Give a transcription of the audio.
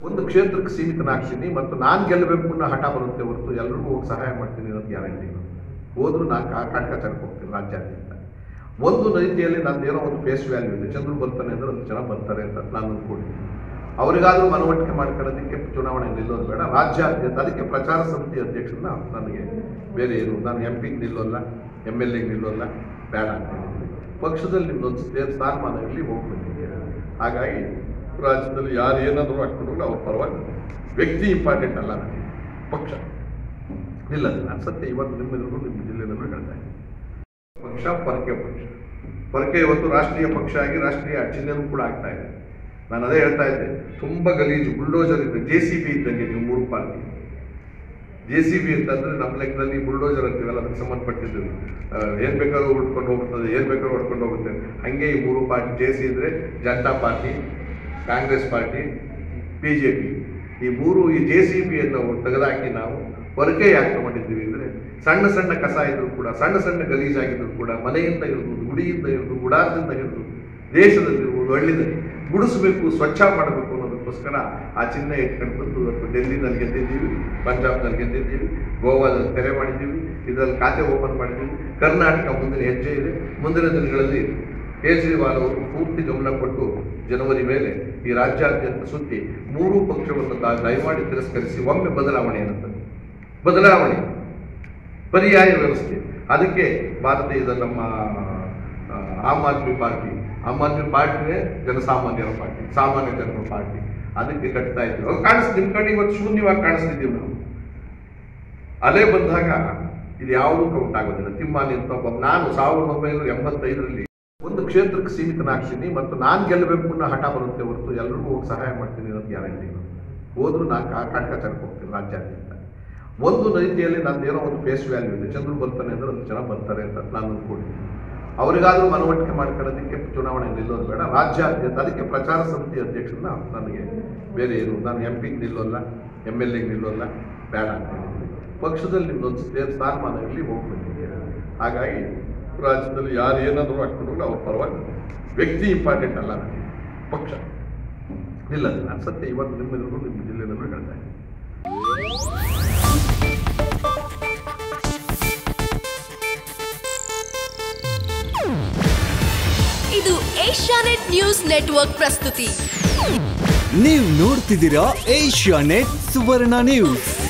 ಒಂದು ಕ್ಷೇತ್ರಕ್ಕೆ ಸೀಮಿತನಾಗ್ತೀನಿ ಮತ್ತು ನಾನು ಗೆಲ್ಲಬೇಕು ಅನ್ನೋ ಹಠ ಬರುತ್ತೆ ಹೊರತು ಎಲ್ರಿಗೂ ಹೋಗಿ ಸಹಾಯ ಮಾಡ್ತೀನಿ ಅನ್ನೋದು ಗ್ಯಾರಂಟಿ ಹೋದ್ರು ನಾನು ಕಾ ಕಾಟ್ಕಾಚಾರಕ್ಕೆ ಹೋಗ್ತೀನಿ ರಾಜ್ಯಾದ್ಯಂತ ಒಂದು ರೀತಿಯಲ್ಲಿ ನಂದೇನೋ ಒಂದು ಫೇಸ್ ವ್ಯಾಲ್ಯೂ ಇದೆ ಚಂದ್ರು ಬರ್ತಾನೆ ಅಂದ್ರೆ ಒಂದು ಜನ ಬರ್ತಾರೆ ಅಂತ ನಾನು ಅಂದ್ಕೊಂಡಿದ್ದೀನಿ ಅವರಿಗಾದ್ರೂ ಮನವೊಟ್ಟಿಗೆ ಮಾಡ್ಕೊಳ್ಳೋದಕ್ಕೆ ಚುನಾವಣೆ ನಿಲ್ಲೋದು ಬೇಡ ರಾಜ್ಯಾದ್ಯಂತ ಅದಕ್ಕೆ ಪ್ರಚಾರ ಸಮಿತಿ ಅಧ್ಯಕ್ಷರನ್ನ ನನಗೆ ಬೇರೆ ಏನು ನಾನು ಎಂ ಪಿಗೆ ನಿಲ್ಲೋಲ್ಲ ಎಮ್ ಎಲ್ ಎಗೆ ನಿಲ್ಲೋಲ್ಲ ಬೇಡ ಅಂತ ಹೇಳಿದ್ದೀನಿ ಪಕ್ಷದಲ್ಲಿ ನಿಮ್ದೊಂದು ಸ್ಥೇ- ಸ್ಥಾನಮಾನ ಇರಲಿ ಹೋಗ್ಬಿಟ್ಟಿದೆ ಹಾಗಾಗಿ ರಾಜ್ಯದಲ್ಲಿ ಯಾರು ಏನಾದರೂ ಹಾಕ್ಕೊಂಡ್ರು ಅವ್ರ ಪರವಾಗಿ ವ್ಯಕ್ತಿ ಇಂಪಾರ್ಟೆಂಟ್ ಅಲ್ಲ ನನಗೆ ಪಕ್ಷ ನಿಲ್ಲದು ನಾನು ಸತ್ಯ ಇವತ್ತು ನಿಮ್ಮೆಲ್ಲರಿಗೂ ನಿಮ್ಮ ಜಿಲ್ಲೆಯಲ್ಲೂ ಹೇಳ್ತಾ ಇದ್ದೀನಿ ಪಕ್ಷ ಪರಕೆ ಪಕ್ಷ ಪರಕೆ ಇವತ್ತು ರಾಷ್ಟ್ರೀಯ ಪಕ್ಷ ಆಗಿ ರಾಷ್ಟ್ರೀಯ ಚಿಹ್ನೆನೂ ಕೂಡ ಆಗ್ತಾ ಇದೆ ನಾನು ಅದೇ ಹೇಳ್ತಾ ಇದ್ದೆ ತುಂಬ ಗಲೀಜು ಬುಲ್ಡೋಜರ್ ಇದೆ ಜೆ ಸಿ ಬಿ ಇದ್ದಂಗೆ ನೀವು ಮೂರು ಪಾರ್ಟಿ ಜೆ ಸಿ ಬಿ ಅಂತಂದ್ರೆ ನಮ್ಮ ಲೆಕ್ಕದಲ್ಲಿ ಬುಲ್ಡೋಜರ್ ಅಂತೀವಲ್ಲ ಅದಕ್ಕೆ ಸಂಬಂಧಪಟ್ಟಿದ್ದು ಆ, ಏನ್ ಬೇಕಾದ್ರೂ ಉಳ್ಕೊಂಡು ಹೋಗ್ತದೆ ಏನ್ ಬೇಕಾದ್ರೂ ಹೊಡ್ಕೊಂಡು ಹೋಗುತ್ತೆ ಹಂಗೆ ಈ ಮೂರು ಪಾರ್ಟಿ ಜೆ ಸಿ ಇದ್ರೆ Janata party Congress party B J P ಈ ಮೂರು ಈ ಜೆ ಸಿ ಬಿಯನ್ನು ತೆಗೆದಾಕಿ ನಾವು ಹೊರಗೆ ಯಾಕೆ ತಗೊಂಡಿದ್ದೀವಿ ಅಂದ್ರೆ ಸಣ್ಣ ಸಣ್ಣ ಕಸ ಇದ್ರು ಕೂಡ ಸಣ್ಣ ಸಣ್ಣ ಗಲೀಜಾಗಿದ್ರು ಕೂಡ ಮನೆಯಿಂದ ಇರ್ಬೋದು ಗುಡಿಯಿಂದ ಇರ್ಬೋದು ಗುಡಾರದಿಂದ ಇರ್ಬೋದು ದೇಶದಲ್ಲಿರ್ಬೋದು ಹಳ್ಳಿದಲ್ಲಿ ಗುಡಿಸ್ಬೇಕು ಸ್ವಚ್ಛ ಮಾಡಬೇಕು ಅನ್ನೋದಕ್ಕೋಸ್ಕರ ಆ ಚಿಹ್ನೆ ಇಟ್ಕೊಂಡು ಬಂದು ಇವತ್ತು ಡೆಲ್ಲಿನಲ್ಲಿ ಗೆದ್ದಿದ್ದೀವಿ ಪಂಜಾಬ್ನಲ್ಲಿ ಗೆದ್ದಿದ್ದೀವಿ ಗೋವಾದಲ್ಲಿ ತೆರೆ ಮಾಡಿದ್ದೀವಿ ಇದರಲ್ಲಿ ಖಾತೆ ಓಪನ್ ಮಾಡಿದ್ದೀವಿ ಕರ್ನಾಟಕ ಮುಂದಿನ ಹೆಜ್ಜೆ ಇದೆ ಮುಂದಿನ ದಿನಗಳಲ್ಲಿ ಕೇಜ್ರಿವಾಲ್ ಅವರು ಪೂರ್ತಿ ಗಮನ ಕೊಟ್ಟು ಜನವರಿ ಮೇಲೆ ಈ ರಾಜ್ಯಾದ್ಯಂತ ಸುತ್ತಿ ಮೂರೂ ಪಕ್ಷವನ್ನು ದ- ದಯಮಾಡಿ ತಿರಸ್ಕರಿಸಿ ಒಮ್ಮೆ ಬದಲಾವಣೆಯನ್ನು ತಂದು ಬದಲಾವಣೆ ಪರ್ಯಾಯ ವ್ಯವಸ್ಥೆ ಅದಕ್ಕೆ ಭಾರತೀಯದ ನಮ್ಮ ಆ, ಆಮ್ ಆದ್ಮಿ ಪಾರ್ಟಿ ಆಮ್ ಆದ್ಮಿ ಪಾರ್ಟಿನೇ ಜನಸಾಮಾನ್ಯರ ಪಾರ್ಟಿ ಸಾಮಾನ್ಯ ಜನರ ಪಾರ್ಟಿ ಅದಕ್ಕೆ ಕಟ್ತಾ ಇದ್ದೀವಿ ಅವಾಗ ಕಾಣಿಸ್ ನಿಮ್ಮ ಕಡೆ ಇವತ್ತು ಶೂನ್ಯವಾಗಿ ಕಾಣಿಸ್ತಿದ್ದೀವಿ ನಾವು ಅಲೆ ಬಂದಾಗ ಇದು ಯಾವುದೂ ಕೌಂಟ್ ಆಗೋದಿಲ್ಲ ತಿಮ್ಮಾನಿ ಅಂತ ಒಬ್ಬ ನಾನು ಸಾವಿರದ ಒಂಬೈನೂರ ಎಂಬತ್ತೈದರಲ್ಲಿ ಒಂದು ಕ್ಷೇತ್ರಕ್ಕೆ ಸೀಮಿತನಾಗ್ತೀನಿ ಮತ್ತು ನಾನು ಗೆಲ್ಲಬೇಕು ಅನ್ನೋ ಹಠ ಬರುತ್ತೆ ಹೊರತು ಎಲ್ರಿಗೂ ಹೋಗಿ ಸಹಾಯ ಮಾಡ್ತೀನಿ ಅನ್ನೋದು ಗ್ಯಾರಂಟಿ ಹೋದ್ರು ನಾನು ಕಾ ಕಾಟ್ಕಾಚಾರಕ್ಕೆ ಹೋಗ್ತೀನಿ ರಾಜ್ಯಾದ್ಯಂತ ಒಂದು ರೀತಿಯಲ್ಲಿ ನಂದೇನೋ ಒಂದು ಫೇಸ್ ವ್ಯಾಲ್ಯೂ ಇದೆ ಚಂದ್ರು ಬರ್ತಾನೆ ಅಂದ್ರೆ ಒಂದು ಜನ ಬರ್ತಾರೆ ಅಂತ ನಾನು ಅಂದ್ಕೊಂಡಿದ್ದೀನಿ ಅವರಿಗಾದ್ರೂ ಮನವೊಟ್ಟಿಗೆ ಮಾಡ್ಕೊಳ್ಳೋದಕ್ಕೆ ಚುನಾವಣೆ ನಿಲ್ಲೋದು ಬೇಡ ರಾಜ್ಯಾದ್ಯಂತ ಅದಕ್ಕೆ ಪ್ರಚಾರ ಸಮಿತಿ ಅಧ್ಯಕ್ಷರನ್ನ ನನಗೆ ಬೇರೆ ಏನು ನಾನು ಎಂ ಪಿಗೆ ನಿಲ್ಲೋಲ್ಲ ಎಮ್ ಎಲ್ ಎಗೆ ನಿಲ್ಲೋಲ್ಲ ಬೇಡ ಅಂತ ಹೇಳಿದ್ದೀನಿ ಪಕ್ಷದಲ್ಲಿ ನಿಮ್ದೊಂದು ಸ್ಥೇ- ಸ್ಥಾನಮಾನ ಇರಲಿ ಹೋಗ್ಬಿಟ್ಟಿದೆ ಹಾಗಾಗಿ ರಾಜ್ಯದಲ್ಲಿ ಯಾರು ಏನಾದರೂ ಹಾಕ್ಕೊಂಡ್ರು ಅವ್ರ ಪರವಾಗಿ ವ್ಯಕ್ತಿ ಇಂಪಾರ್ಟೆಂಟ್ ಅಲ್ಲ ನನಗೆ ಪಕ್ಷ ನಿಲ್ಲದು ನಾನು ಸತ್ಯ ಇವತ್ತು ನಿಮ್ಮೆಲ್ಲರಿಗೂ ನಿಮ್ಮ ಜಿಲ್ಲೆಯಲ್ಲೂ ಹೇಳ್ತಾ ಇದ್ದೀನಿ ಇದು ಏಷ್ಯಾನೆಟ್ ನ್ಯೂಸ್ ನೆಟ್ವರ್ಕ್ ಪ್ರಸ್ತುತಿ ನೀವು ನೋಡ್ತಿದ್ದೀರಾ ಏಷ್ಯಾ ನೆಟ್ ಸುವರ್ಣ ನ್ಯೂಸ್